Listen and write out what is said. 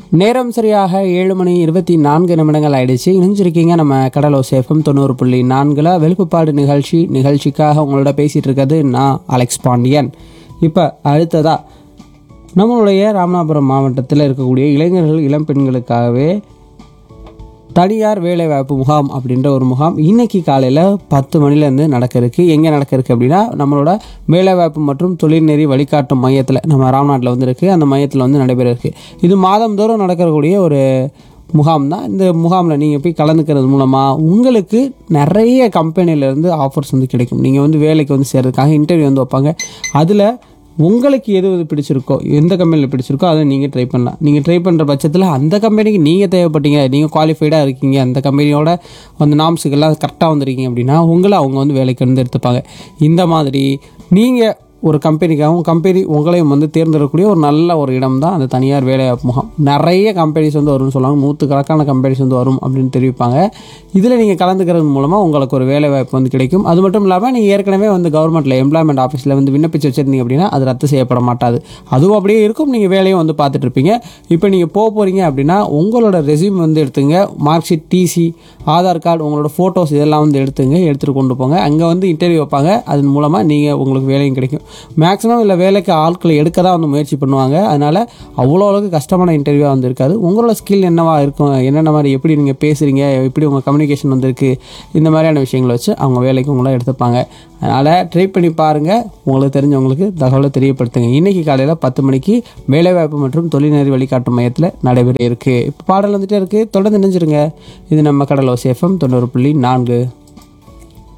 நேரம் சரியாக ஏழு மணி இருபத்தி நான்கு நிமிடங்கள் ஆயிடுச்சு இணைஞ்சிருக்கீங்க நம்ம கடலோ சேஃபம் தொண்ணூறு புள்ளி நான்கில் வெளுப்புப்பாடு நிகழ்ச்சி நிகழ்ச்சிக்காக உங்களோட பேசிகிட்டு இருக்கிறது நான் அலெக்ஸ் பாண்டியன் இப்போ அடுத்ததா நம்மளுடைய ராமநாதபுரம் மாவட்டத்தில் இருக்கக்கூடிய இளைஞர்கள் இளம் பெண்களுக்காகவே தனியார் வேலைவாய்ப்பு முகாம் அப்படின்ற ஒரு முகாம் இன்னைக்கு காலையில் பத்து மணிலேருந்து நடக்க இருக்கு எங்கே நடக்க இருக்கு அப்படின்னா நம்மளோட வேலைவாய்ப்பு மற்றும் தொழில்நெறி வழிகாட்டும் மையத்தில் நம்ம ராம்நாட்டில் வந்து இருக்கு அந்த மையத்தில் வந்து நடைபெற இருக்கு இது மாதந்தோறும் நடக்கக்கூடிய ஒரு முகாம் தான் இந்த முகாமில் நீங்கள் போய் கலந்துக்கிறது மூலமாக உங்களுக்கு நிறைய கம்பெனிலேருந்து ஆஃபர்ஸ் வந்து கிடைக்கும் நீங்கள் வந்து வேலைக்கு வந்து சேர்றதுக்காக இன்டர்வியூ வந்து வைப்பாங்க அதில் உங்களுக்கு எது எது பிடிச்சிருக்கோ எந்த கம்பெனியில் பிடிச்சிருக்கோ அதை நீங்கள் ட்ரை பண்ணலாம் நீங்கள் ட்ரை பண்ணுற பட்சத்தில் அந்த கம்பெனிக்கு நீங்கள் தேவைப்பட்டீங்க நீங்கள் குவாலிஃபைடாக இருக்கீங்க அந்த கம்பெனியோட அந்த நாம்ஸுக்கெல்லாம் கரெக்டாக வந்திருக்கீங்க அப்படின்னா உங்களை அவங்க வந்து வேலைக்கு வந்து எடுத்துப்பாங்க இந்த மாதிரி நீங்கள் ஒரு கம்பெனிக்காகவும் கம்பெனி உங்களையும் வந்து தேர்ந்தெடுக்கக்கூடிய ஒரு நல்ல ஒரு இடம் தான் அந்த தனியார் வேலைவாய்ப்பு முகாம் நிறைய கம்பெனிஸ் வந்து வரும்னு சொல்லுவாங்க நூற்றுக்கணக்கான கம்பெனிஸ் வந்து வரும் அப்படின்னு தெரிவிப்பாங்க இதில் நீங்கள் கலந்துக்கிறது மூலமாக உங்களுக்கு ஒரு வேலைவாய்ப்பு வந்து கிடைக்கும் அது மட்டும் இல்லாமல் நீங்கள் ஏற்கனவே வந்து கவர்மெண்ட்டில் எம்ப்ளாய்மெண்ட் ஆஃபீஸில் வந்து விண்ணப்பிச்சு வச்சிருந்தீங்க அப்படின்னா அது ரத்து செய்யப்பட மாட்டாது அதுவும் அப்படியே இருக்கும் நீங்கள் வேலையும் வந்து பார்த்துட்டு இருப்பீங்க இப்போ நீங்கள் போக போகிறீங்க அப்படின்னா உங்களோட ரெஸ்யூம் வந்து எடுத்துங்க mark sheet TC Aadhaar card உங்களோட ஃபோட்டோஸ் இதெல்லாம் வந்து எடுத்துங்க எடுத்துகிட்டு கொண்டு போங்க அங்கே வந்து இன்டர்வியூ வைப்பாங்க அதன் மூலமாக நீங்கள் உங்களுக்கு வேலையும் கிடைக்கும் மேக்ஸிமம் இல்லை வேலைக்கு ஆட்களை எடுக்க தான் வந்து முயற்சி பண்ணுவாங்க அதனால் அவ்வளோ அளவுக்கு கஷ்டமான இன்டர்வியூவாக வந்து இருக்காது உங்களோட ஸ்கில் என்னவா இருக்கும் என்னென்ன மாதிரி எப்படி நீங்கள் பேசுகிறீங்க எப்படி உங்கள் கம்யூனிகேஷன் வந்திருக்கு இந்த மாதிரியான விஷயங்களை வச்சு அவங்க வேலைக்கு உங்களை எடுத்துப்பாங்க அதனால் ட்ரை பண்ணி பாருங்கள் உங்களுக்கு தெரிஞ்சவங்களுக்கு தகவலை தெரியப்படுத்துங்க இன்றைக்கி காலையில் பத்து மணிக்கு வேலைவாய்ப்பு மற்றும் தொழில்நெறி வழிகாட்டும் மையத்தில் நடைபெற இருக்குது இப்போ பாடல் வந்துட்டே இருக்குது தொடர்ந்து நினைஞ்சிருங்க இது நம்ம கடலோ சேஃபம் தொண்ணூறு புள்ளி நான்கு